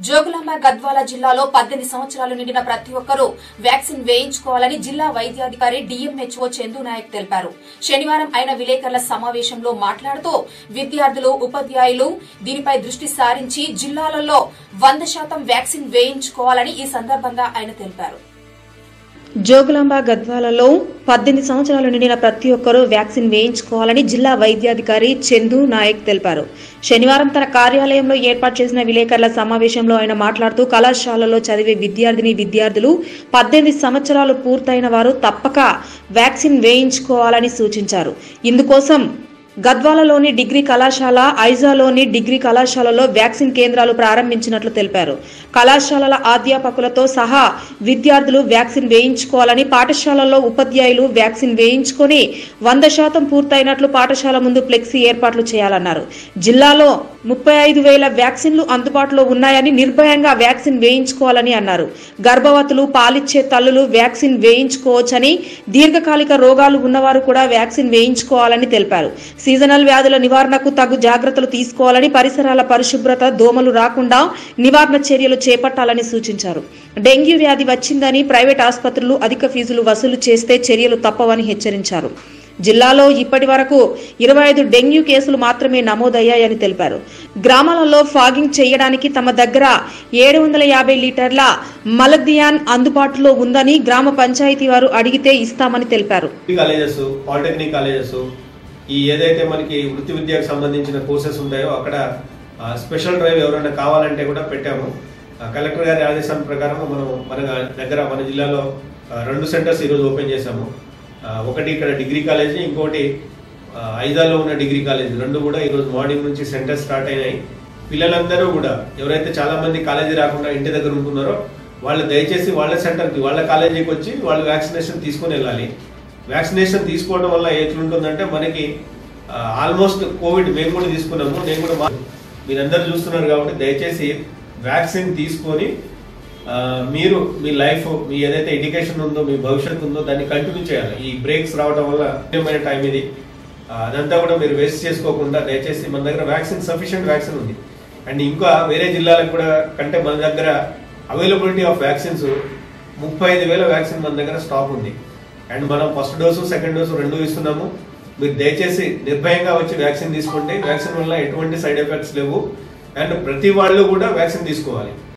జోగులాంబ గద్వాల జిల్లాలో పద్దెనిమిది సంవత్సరాలు నిండిన ప్రతి ఒక్కరూ వ్యాక్సిన్ వేయించుకోవాలని జిల్లా వైద్యాధికారి డిఎంహెచ్ఓ చందు నాయక్ తెలిపారు శనివారం ఆయన విలేకరుల సమావేశంలో మాట్లాడుతూ విద్యార్థులు ఉపాధ్యాయులు దీనిపై దృష్టి సారించి జిల్లాలలో వంద శాతం వ్యాక్సిన్ వేయించుకోవాలని ఈ సందర్భంగా ఆయన తెలిపారు జోగులాంబ గద్వాలలో పద్దెనిమిది సంవత్సరాలు నిండిన ప్రతి ఒక్కరూ వ్యాక్సిన్ వేయించుకోవాలని జిల్లా వైద్యాధికారి చందు నాయక్ తెలిపారు శనివారం తన కార్యాలయంలో ఏర్పాటు చేసిన విలేకరుల సమావేశంలో ఆయన మాట్లాడుతూ కళాశాలలో చదివే విద్యార్థిని విద్యార్థులు పద్దెనిమిది సంవత్సరాలు పూర్తయిన వారు తప్పక వ్యాక్సిన్ వేయించుకోవాలని సూచించారు ఇందుకోసం గద్వాలలోని డిగ్రీ కళాశాల ఐజాలోని డిగ్రీ కళాశాలలో వ్యాక్సిన్ కేంద్రాలు ప్రారంభించినట్లు తెలిపారు కళాశాలల అధ్యాపకులతో సహా విద్యార్థులు వ్యాక్సిన్ వేయించుకోవాలని పాఠశాలల్లో ఉపాధ్యాయులు వ్యాక్సిన్ వేయించుకొని వంద శాతం పూర్తయినట్లు పాఠశాల ముందు ఫ్లెక్సీ ఏర్పాట్లు చేయాలన్నారు జిల్లాలో ముప్పై ఐదు వేల వ్యాక్సిన్లు అందుబాటులో ఉన్నాయని నిర్భయంగా వ్యాక్సిన్ వేయించుకోవాలని అన్నారు గర్భవతులు పాలిచ్చే తల్లులు వ్యాక్సిన్ వేయించుకోవచ్చని దీర్ఘకాలిక రోగాలు ఉన్నవారు కూడా వ్యాక్సిన్ వేయించుకోవాలని తెలిపారు సీజనల్ వ్యాధుల నివారణకు తగు జాగ్రత్తలు తీసుకోవాలని పరిసరాల పరిశుభ్రత దోమలు రాకుండా నివారణ చర్యలు చేపట్టాలని సూచించారు డెంగ్యూ వ్యాధి వచ్చిందని ప్రైవేట్ ఆసుపత్రులు అధిక ఫీజులు వసూలు చేస్తే చర్యలు తప్పవని హెచ్చరించారు జిల్లాలో ఇప్పటి వరకు ఇరవై ఐదు డెంగ్యూ కేసులు మాత్రమే నమోదయ్యాయని తెలిపారు గ్రామాలలో ఫాగింగ్ చేయడానికి తమ దగ్గర ఏడు వందల యాభై లీటర్ల మలగ్దియాన్ అందుబాటులో ఉందని గ్రామ పంచాయతీ వారు అడిగితే ఇస్తామని తెలిపారు డిగ్రీ కాలేజెస్ పాలిటెక్నిక్ కాలేజెస్ ఈ ఏదైతే మనకి వృత్తి విద్యకు సంబంధించిన కోర్సెస్ ఉంటాయో అక్కడ ఆ, స్పెషల్ డ్రైవ్ ఎవరైనా కావాలంటే కూడా పెట్టాము ఆ, కలెక్టర్ గారి ఆదేశాల ప్రకారం మనం మన దగ్గర మన జిల్లాలో ఆ, రెండు సెంటర్స్ ఈరోజు ఓపెన్ చేశాము ఆ, ఒకటి ఇక్కడ డిగ్రీ కాలేజీ ఇంకోటి ఆ, ఐదాలో ఉన్న డిగ్రీ కాలేజీ రెండు కూడా ఈరోజు మార్నింగ్ నుంచి సెంటర్ స్టార్ట్ అయినాయి పిల్లలందరూ కూడా ఎవరైతే చాలా మంది కాలేజీ రాకుండా ఇంటి దగ్గర ఉంటున్నారో వాళ్ళు దయచేసి వాళ్ళ సెంటర్కి వాళ్ళ కాలేజీకి వచ్చి వాళ్ళు వ్యాక్సినేషన్ తీసుకొని వెళ్ళాలి వ్యాక్సినేషన్ తీసుకోవడం వల్ల ఎట్లుంటుందంటే మనకి ఆల్మోస్ట్ కోవిడ్ మేము కూడా తీసుకున్నాము నేను కూడా మా- మీరందరూ చూస్తున్నారు కాబట్టి దయచేసి వ్యాక్సిన్ తీసుకొని ఆ, మీరు మీ లైఫ్ మీ ఏదైతే ఎడ్యుకేషన్ ఉందో మీ భవిష్యత్తు ఉందో దాన్ని కంటిన్యూ చేయాలి ఈ బ్రేక్స్ రావడం వల్ల ముఖ్యమైన టైం ఇది ఆ, అదంతా కూడా మీరు వేస్ట్ చేసుకోకుండా దయచేసి మన దగ్గర వ్యాక్సిన్ సఫిషియెంట్ వ్యాక్సిన్ ఉంది అండ్ ఇంకా వేరే జిల్లాలకు కూడా కంటే మన దగ్గర అవైలబిలిటీ ఆఫ్ వ్యాక్సిన్స్ ముప్పై ఐదు వేల వ్యాక్సిన్ మన దగ్గర స్టాక్ ఉంది అండ్ మనం ఫస్ట్ డోసు సెకండ్ డోసు రెండు ఇస్తున్నాము మీరు దయచేసి నిర్భయంగా వచ్చి వ్యాక్సిన్ తీసుకోండి వ్యాక్సిన్ వల్ల ఎటువంటి సైడ్ ఎఫెక్ట్స్ లేవు అండ్ ప్రతి వాళ్ళు కూడా వ్యాక్సిన్ తీసుకోవాలి